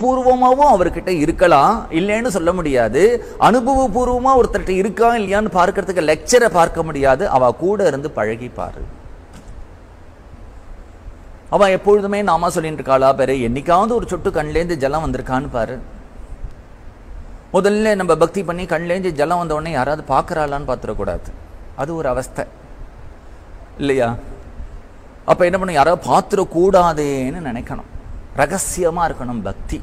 பூர்வமாவும் அவர்கிட்ட இருக்கலாம் இல்லைன்னு சொல்ல முடியாது அனுபவபூர்வமா ஒருத்தர்கிட்ட இருக்கா இல்லையான்னு பார்க்கறதுக்கு லெக்சரை பார்க்க முடியாது அவ கூட இருந்து பழகி பாரு அவ எப்பொழுதுமே நாம சொல்லிட்டு இருக்காளா பாரு என்னைக்காவது ஒரு சொட்டு கண்லேருந்து ஜலம் வந்திருக்கான்னு பாரு முதல்ல நம்ம பக்தி பண்ணி கண்லேருந்து ஜலம் வந்த உடனே யாராவது பார்க்கறாளான்னு பார்த்துடக்கூடாது அது ஒரு அவஸ்தை இல்லையா அப்ப என்ன பண்ணும் யாராவது பார்த்துடக்கூடாதேன்னு நினைக்கணும் ரகசியமா இருக்கணும் பக்தி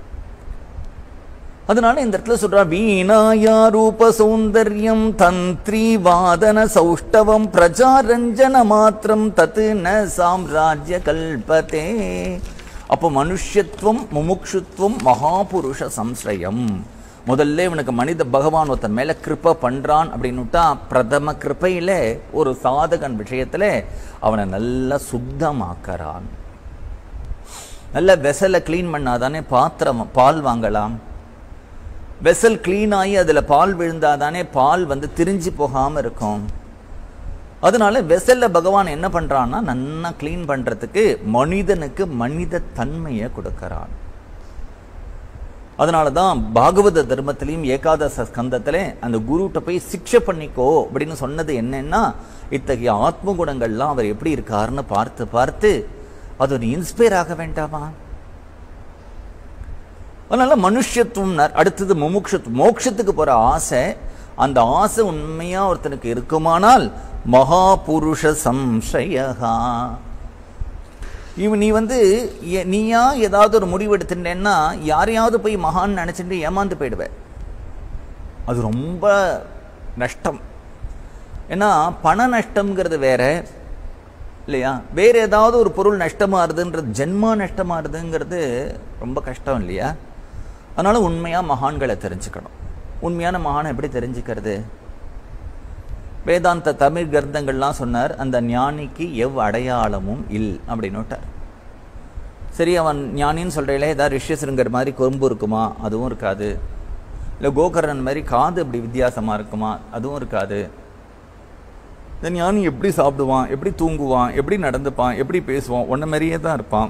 அதனால இந்த இடத்துல சொல்றா வீணாயா ரூப சௌந்தர்யம் தந்திரி வாதன சௌஷ்டவம் பிரஜாரஞ்சன மாத்திரம் தத்து ந சாம்ராஜ்ய கல்பதே அப்போ மனுஷத்துவம் முமுக்ஷுத்துவம் மகாபுருஷ சம்ஸ்ரயம் முதல்ல இவனுக்கு மனித பகவான் ஒருத்தன் மேல கிருப்பை பண்றான் அப்படின்னுட்டா பிரதம கிருப்பையில ஒரு சாதகன் விஷயத்துல அவனை நல்லா சுத்தமாக்கறான் நல்ல வெசலை க்ளீன் பண்ணாதானே பாத்திரம் பால் வாங்கலாம் வெசல் க்ளீன் ஆகி அதுல பால் விழுந்தாதானே பால் வந்து திரிஞ்சு போகாம இருக்கும் அதனால வெசல்ல பகவான் என்ன பண்றான்னா நன்னா க்ளீன் பண்றதுக்கு மனிதனுக்கு மனித தன்மையை கொடுக்கறான் அதனால தான் பாகவத தர்மத்திலையும் ஏகாதச ஸ்கந்தத்திலே அந்த குருட்ட போய் சிக்ஷை பண்ணிக்கோ அப்படின்னு சொன்னது என்னன்னா இத்தகைய ஆத்ம குணங்கள்லாம் அவர் எப்படி இருக்காருன்னு பார்த்து பார்த்து அது ஒரு இன்ஸ்பயர் ஆக வேண்டாமா அதனால மனுஷத்துவம் அடுத்தது முமுட்சத்துவம் மோட்சத்துக்கு போற ஆசை அந்த ஆசை உண்மையா ஒருத்தனுக்கு இருக்குமானால் மகாபுருஷ சம்சயகா இவன் நீ வந்து எ- நீயா ஏதாவது ஒரு முடிவு எடுத்துட்டேன்னா யாரையாவது போய் மகான் நினைச்சிட்டு ஏமாந்து போயிடுவ அது ரொம்ப நஷ்டம் ஏன்னா பண நஷ்டம்ங்கிறது வேற இல்லையா வேற ஏதாவது ஒரு பொருள் நஷ்டமாறுதுன்றது ஜென்மா நஷ்டமாறுதுங்கிறது ரொம்ப கஷ்டம் இல்லையா அதனால உண்மையா மகான்களை தெரிஞ்சுக்கணும் உண்மையான மகானை எப்படி தெரிஞ்சுக்கிறது வேதாந்த தமிழ் கர்த்தங்கள்லாம் சொன்னார் அந்த ஞானிக்கு எவ் அடையாளமும் இல் அப்படின்னு விட்டார் சரி அவன் ஞானின்னு சொல்கிறீங்களே ஏதாவது ரிஷ்யசிருங்கர் மாதிரி கொம்பு இருக்குமா அதுவும் இருக்காது இல்லை கோகர்ணன் மாதிரி காது இப்படி வித்தியாசமாக இருக்குமா அதுவும் இருக்காது இந்த ஞானி எப்படி சாப்பிடுவான் எப்படி தூங்குவான் எப்படி நடந்துப்பான் எப்படி பேசுவான் உன்ன மாதிரியே தான் இருப்பான்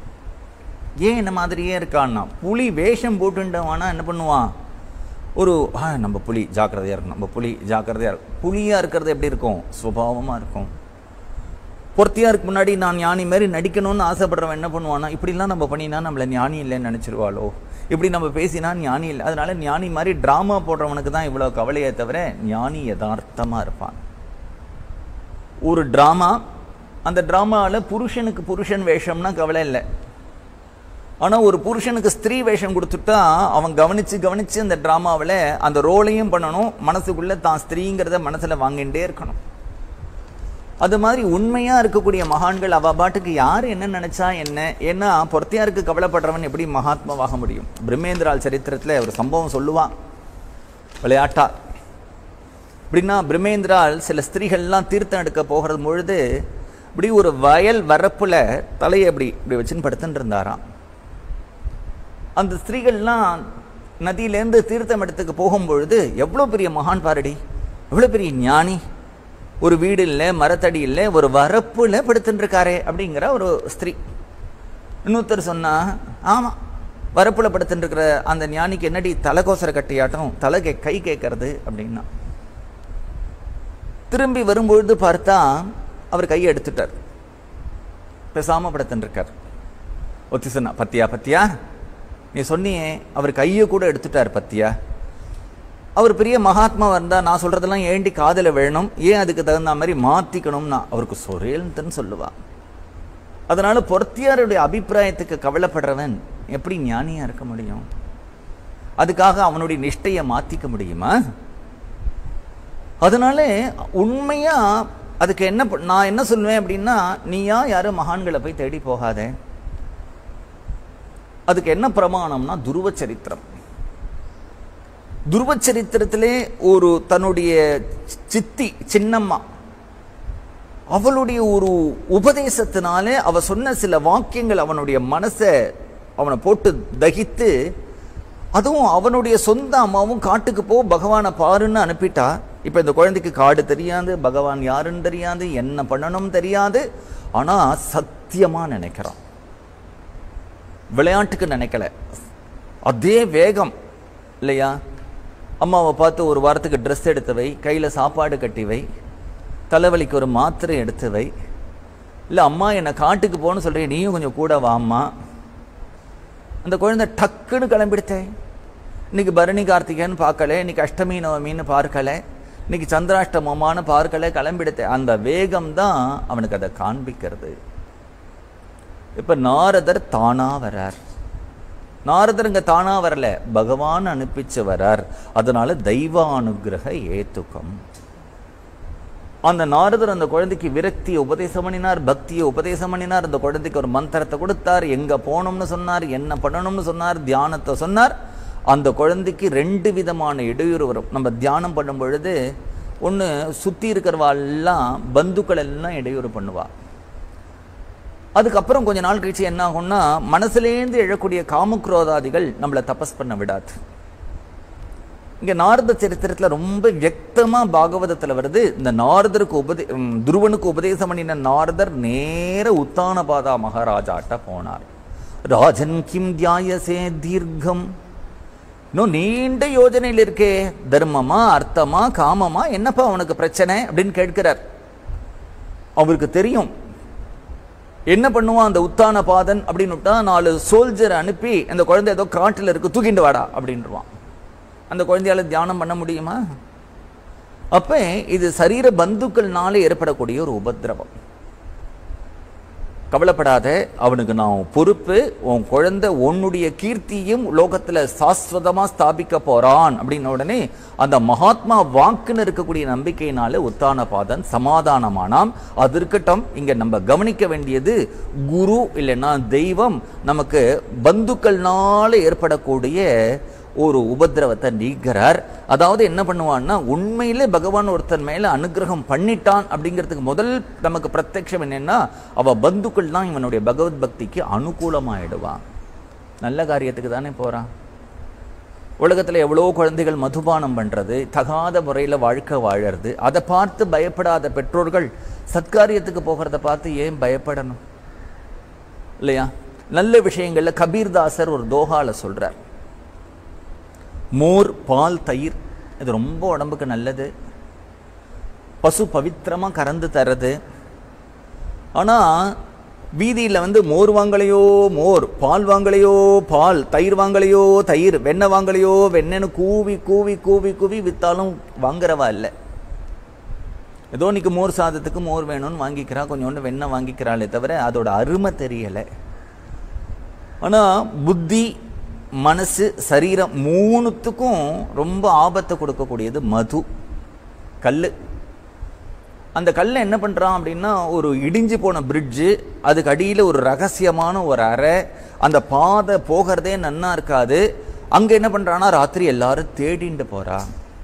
ஏன் என்ன மாதிரியே இருக்கான்னா புலி வேஷம் போட்டுண்டவானா என்ன பண்ணுவான் ஒரு ஆ நம்ம புலி ஜாக்கிரதையாக இருக்கணும் நம்ம புலி ஜாக்கிரதையாக இருக்கும் புலியாக இருக்கிறது எப்படி இருக்கும் சுபாவமாக இருக்கும் பொறுத்தியாருக்கு முன்னாடி நான் ஞானி மாதிரி நடிக்கணும்னு ஆசைப்படுறவன் என்ன பண்ணுவானா இப்படிலாம் நம்ம பண்ணினா நம்மள ஞானி இல்லைன்னு நினச்சிருவாளோ இப்படி நம்ம பேசினா ஞானி இல்லை அதனால ஞானி மாதிரி ட்ராமா போடுறவனுக்கு தான் இவ்வளோ கவலையே தவிர ஞானி யதார்த்தமாக இருப்பான் ஒரு ட்ராமா அந்த ட்ராமாவில் புருஷனுக்கு புருஷன் வேஷம்னா கவலை இல்லை ஆனால் ஒரு புருஷனுக்கு ஸ்திரீ வேஷம் கொடுத்துட்டா அவன் கவனிச்சு கவனிச்சு அந்த ட்ராமாவில் அந்த ரோலையும் பண்ணணும் மனசுக்குள்ள தான் ஸ்திரீங்கிறத மனசுல வாங்கிட்டே இருக்கணும் அது மாதிரி உண்மையா இருக்கக்கூடிய மகான்கள் அவ பாட்டுக்கு யார் என்ன நினைச்சா என்ன ஏன்னா பொறுத்தையாருக்கு கவலைப்படுறவன் எப்படி மகாத்மாவாக முடியும் பிரம்மேந்திரால் சரித்திரத்துல ஒரு சம்பவம் சொல்லுவான் விளையாட்டா அப்படின்னா பிரம்மேந்திரால் சில ஸ்திரீகள்லாம் தீர்த்தம் எடுக்க போகிறது பொழுது இப்படி ஒரு வயல் வரப்புல தலையை இப்படி இப்படி வச்சுன்னு படுத்துட்டு இருந்தாராம் அந்த ஸ்திரீகள்லாம் நதியிலேருந்து தீர்த்தம் எடுத்துக்க போகும்பொழுது எவ்வளோ பெரிய மகான் பாரடி எவ்வளோ பெரிய ஞானி ஒரு வீடு இல்லை மரத்தடி இல்லை ஒரு வரப்புல படுத்துட்டு இருக்காரே அப்படிங்கிற ஒரு ஸ்திரீ இன்னொருத்தர் சொன்னா ஆமாம் வரப்புல படுத்துட்டு இருக்கிற அந்த ஞானிக்கு என்னடி தலைகோசர கட்டியாட்டம் தலை கே கை கேட்கறது அப்படின்னா திரும்பி வரும்பொழுது பார்த்தா அவர் கையை எடுத்துட்டார் பேசாம படுத்துட்டு இருக்கார் ஒத்தி சொன்னா பத்தியா பத்தியா நீ சொன்னியே அவர் கையை கூட எடுத்துட்டார் பத்தியா அவர் பெரிய மகாத்மா வந்தா நான் சொல்றதெல்லாம் ஏண்டி காதுல விழணும் ஏன் அதுக்கு தகுந்த மாதிரி மாத்திக்கணும்னா அவருக்கு சொரேல்னு சொல்லுவா அதனால பொறுத்தியாருடைய அபிப்பிராயத்துக்கு கவலைப்படுறவன் எப்படி ஞானியா இருக்க முடியும் அதுக்காக அவனுடைய நிஷ்டையை மாத்திக்க முடியுமா அதனால உண்மையா அதுக்கு என்ன ப- நான் என்ன சொல்லுவேன் அப்படின்னா நீயா யாரும் மகான்களை போய் தேடி போகாதே அதுக்கு என்ன பிரமாணம்னா துருவ சரித்திரம் துருவ சரித்திரத்திலே ஒரு தன்னுடைய சித்தி சின்னம்மா அவளுடைய ஒரு உபதேசத்தினாலே அவ சொன்ன சில வாக்கியங்கள் அவனுடைய மனசை அவனை போட்டு தகித்து அதுவும் அவனுடைய சொந்த அம்மாவும் காட்டுக்கு போ பகவானை பாருன்னு அனுப்பிட்டா இப்ப இந்த குழந்தைக்கு காடு தெரியாது பகவான் யாருன்னு தெரியாது என்ன பண்ணணும் தெரியாது ஆனா சத்தியமா நினைக்கிறான் விளையாட்டுக்கு நினைக்கல அதே வேகம் இல்லையா அம்மாவை பார்த்து ஒரு வாரத்துக்கு ட்ரெஸ் எடுத்து வை கையில் சாப்பாடு கட்டி வை தலைவலிக்கு ஒரு மாத்திரை எடுத்து வை இல்லை அம்மா என்னை காட்டுக்கு போன்னு சொல்கிறேன் நீயும் கொஞ்சம் கூட வாம்மா அந்த குழந்தை டக்குன்னு கிளம்பிடுத்தே இன்னைக்கு பரணி கார்த்திகேயன் பார்க்கல இன்னைக்கு அஷ்டமி நவமின்னு பார்க்கல இன்னைக்கு சந்திராஷ்டமமான்னு பார்க்கல கிளம்பிடுத்தே அந்த வேகம் தான் அவனுக்கு அதை காண்பிக்கிறது இப்ப நாரதர் தானா வரார் நாரதர் இங்க தானா வரல பகவான் அனுப்பிச்சு வரார் அதனால தெய்வானுகிரக ஏத்துக்கம் அந்த நாரதர் அந்த குழந்தைக்கு விரக்தியை உபதேசம் பண்ணினார் பக்தியை உபதேசம் பண்ணினார் அந்த குழந்தைக்கு ஒரு மந்திரத்தை கொடுத்தார் எங்க போகணும்னு சொன்னார் என்ன பண்ணணும்னு சொன்னார் தியானத்தை சொன்னார் அந்த குழந்தைக்கு ரெண்டு விதமான இடையூறு வரும் நம்ம தியானம் பண்ணும் பொழுது ஒன்று சுற்றி இருக்கிறவாள்லாம் பந்துக்கள் எல்லாம் இடையூறு பண்ணுவா அதுக்கப்புறம் கொஞ்ச நாள் கழிச்சு என்ன ஆகும்னா மனசுலேருந்து எழக்கூடிய காமக்ரோதாதிகள் நம்மளை தபஸ் பண்ண விடாது இங்க நாரத சரித்திரத்துல ரொம்ப வியக்தமா பாகவதத்துல வருது இந்த நாரதருக்கு உபதே ம், துருவனுக்கு உபதேசம் பண்ணின நாரதர் நேர உத்தானபாதா மகாராஜாட்ட போனார் ராஜன் கிம் தியாயசே தீர்க்கம் இன்னும் நீண்ட யோஜனையில் இருக்கே தர்மமா அர்த்தமா காமமா என்னப்பா உனக்கு பிரச்சனை அப்படின்னு கேட்கிறார் அவருக்கு தெரியும் என்ன பண்ணுவான் அந்த உத்தான பாதன் அப்படின்னு விட்டா நாலு சோல்ஜர் அனுப்பி அந்த குழந்தை ஏதோ காட்டில் இருக்கு தூக்கிண்டு வாடா அப்படின்றான் அந்த குழந்தையால தியானம் பண்ண முடியுமா அப்ப இது சரீர பந்துக்கள்னால ஏற்படக்கூடிய ஒரு உபத்திரவம் கவலைப்படாத அவனுக்கு நான் பொறுப்பு உன் குழந்தை உன்னுடைய கீர்த்தியும் லோகத்துல சாஸ்வதமா ஸ்தாபிக்க போறான் அப்படின்ன உடனே அந்த மகாத்மா வாக்குன்னு இருக்கக்கூடிய நம்பிக்கையினால உத்தான பாதன் சமாதானமானாம் அது இருக்கட்டும் இங்க நம்ம கவனிக்க வேண்டியது குரு இல்லைன்னா தெய்வம் நமக்கு பந்துக்கள்னால ஏற்படக்கூடிய ஒரு உபத்திரவத்தை நீக்கிறார் அதாவது என்ன பண்ணுவான்னா உண்மையிலே பகவான் ஒருத்தன் மேல அனுகிரகம் பண்ணிட்டான் அப்படிங்கிறதுக்கு முதல் நமக்கு பிரத்யட்சம் என்னன்னா அவ பந்துக்கள் தான் இவனுடைய பகவத் பக்திக்கு அனுகூலமாயிடுவான் நல்ல காரியத்துக்கு தானே போறான் உலகத்துல எவ்வளோ குழந்தைகள் மதுபானம் பண்றது தகாத முறையில வாழ்க்கை வாழறது அதை பார்த்து பயப்படாத பெற்றோர்கள் சத்காரியத்துக்கு போகிறத பார்த்து ஏன் பயப்படணும் இல்லையா நல்ல விஷயங்கள்ல கபீர்தாசர் ஒரு தோஹால சொல்றார் மோர் பால் தயிர் இது ரொம்ப உடம்புக்கு நல்லது பசு பவித்திரமா கறந்து தர்றது ஆனா வீதியில வந்து மோர் வாங்கலையோ மோர் பால் வாங்கலையோ பால் தயிர் வாங்கலையோ தயிர் வெண்ணெய் வாங்கலையோ வெண்ணெய்னு கூவி கூவி கூவி கூவி வித்தாலும் வாங்குறவா இல்லை ஏதோ இன்னைக்கு மோர் சாதத்துக்கு மோர் வேணும்னு வாங்கிக்கிறா கொஞ்சோண்டு வெண்ணெய் வாங்கிக்கிறாளே தவிர அதோட அருமை தெரியலை ஆனா புத்தி மனசு சரீரம் மூணுத்துக்கும் ரொம்ப ஆபத்தை கொடுக்கக்கூடியது மது கல் அந்த கல்லை என்ன பண்றான் அப்படின்னா ஒரு இடிஞ்சு போன பிரிட்ஜு அதுக்கு அடியில் ஒரு ரகசியமான ஒரு அறை அந்த பாதை போகிறதே நன்னா இருக்காது அங்க என்ன பண்றான்னா ராத்திரி எல்லாரும் தேடிண்டு போறா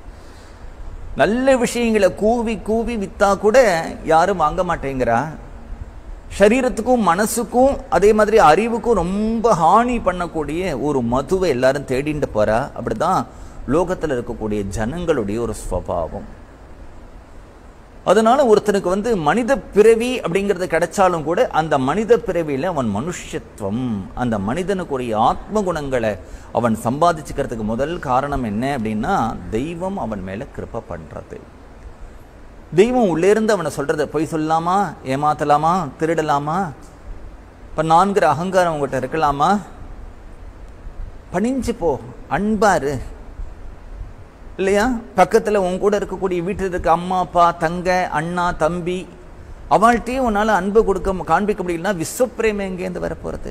நல்ல விஷயங்களை கூவி கூவி வித்தா கூட யாரும் வாங்க மாட்டேங்கிறா சரீரத்துக்கும் மனசுக்கும் அதே மாதிரி அறிவுக்கும் ரொம்ப ஹானி பண்ணக்கூடிய ஒரு மதுவை எல்லாரும் தேடிட்டு போறா அப்படிதான் லோகத்துல இருக்கக்கூடிய ஜனங்களுடைய ஒரு ஸ்வபாவம் அதனால ஒருத்தனுக்கு வந்து மனித பிறவி அப்படிங்கிறது கிடைச்சாலும் கூட அந்த மனித பிறவியில அவன் மனுஷத்துவம் அந்த மனிதனுக்குரிய ஆத்ம குணங்களை அவன் சம்பாதிச்சுக்கிறதுக்கு முதல் காரணம் என்ன அப்படின்னா தெய்வம் அவன் மேல கிருப பண்றது தெய்வம் உள்ளே இருந்து அவனை சொல்றது பொய் சொல்லலாமா ஏமாத்தலாமா திருடலாமா இப்ப நான்கிற அகங்காரம் உங்ககிட்ட இருக்கலாமா பணிஞ்சு போ அன்பாரு இல்லையா பக்கத்துல உன் கூட இருக்கக்கூடிய வீட்டில் இருக்க அம்மா அப்பா தங்க அண்ணா தம்பி அவள்கிட்டயும் உன்னால அன்பு கொடுக்க காண்பிக்க முடியலன்னா விஸ்வப்பிரேம எங்கேருந்து வரப்போறது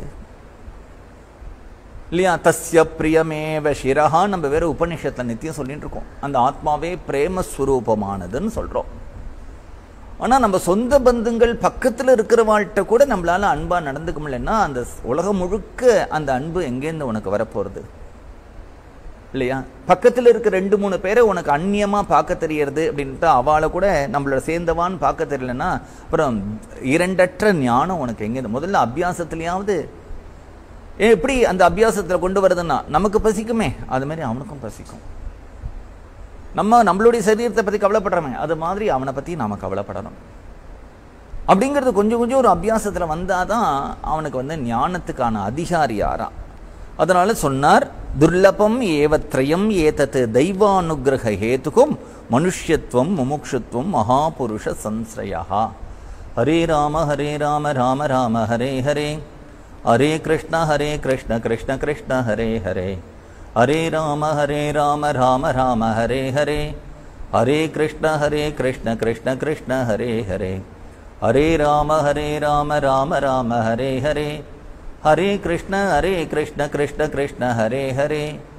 இல்லையா தஸ்ய பிரியமேவ சிரஹா நம்ம வேற உபநிஷத்துல நித்தியம் சொல்லிட்டு இருக்கோம் அந்த ஆத்மாவே பிரேமஸ்வரூபமானதுன்னு சொல்றோம் ஆனா நம்ம சொந்த பந்துங்கள் பக்கத்துல இருக்கிறவாள்கிட்ட கூட நம்மளால அன்பா நடந்துக்க முடியலன்னா அந்த உலகம் முழுக்க அந்த அன்பு எங்கேருந்து உனக்கு வரப்போறது இல்லையா பக்கத்துல இருக்க ரெண்டு மூணு பேரை உனக்கு அந்நியமா பார்க்க தெரியறது அப்படின்ட்டு அவளை கூட நம்மளோட சேர்ந்தவான்னு பார்க்க தெரியலன்னா அப்புறம் இரண்டற்ற ஞானம் உனக்கு எங்கேருந்து முதல்ல அபியாசத்துலயாவது எப்படி அந்த அபியாசத்துல கொண்டு வருதுன்னா நமக்கு பசிக்குமே அது மாதிரி அவனுக்கும் பசிக்கும் நம்ம நம்மளுடைய சரீரத்தை பத்தி கவலைப்படுறோமே அது மாதிரி அவனை பத்தி நாம கவலைப்படணும் அப்படிங்கிறது கொஞ்சம் கொஞ்சம் ஒரு அபியாசத்துல வந்தாதான் அவனுக்கு வந்து ஞானத்துக்கான அதிகாரி யாரா அதனால சொன்னார் துர்லபம் ஏவத்ரயம் ஏதத் தெய்வானுகிரக ஹேதுகும் மனுஷ்யத்துவம் முமுக்ஷுத்வம் மகாபுருஷ சம்ஸ்ரயா ஹரே ராம ஹரே ராம ராம ராம ஹரே ஹரே ஹரே கிருஷ்ண ஹரே கிருஷ்ண கிருஷ்ண கிருஷ்ண ஹரே ஹரே ஹரே ராம ஹரே ராம ராம ராம ஹரே ஹரே ஹரே கிருஷ்ண ஹரே கிருஷ்ண கிருஷ்ண கிருஷ்ண ஹரே ஹரே ஹரே ராம ஹரே ராம ராம ராம ஹரே ஹரே ஹரே கிருஷ்ண ஹரே கிருஷ்ண கிருஷ்ண கிருஷ்ண ஹரே ஹரே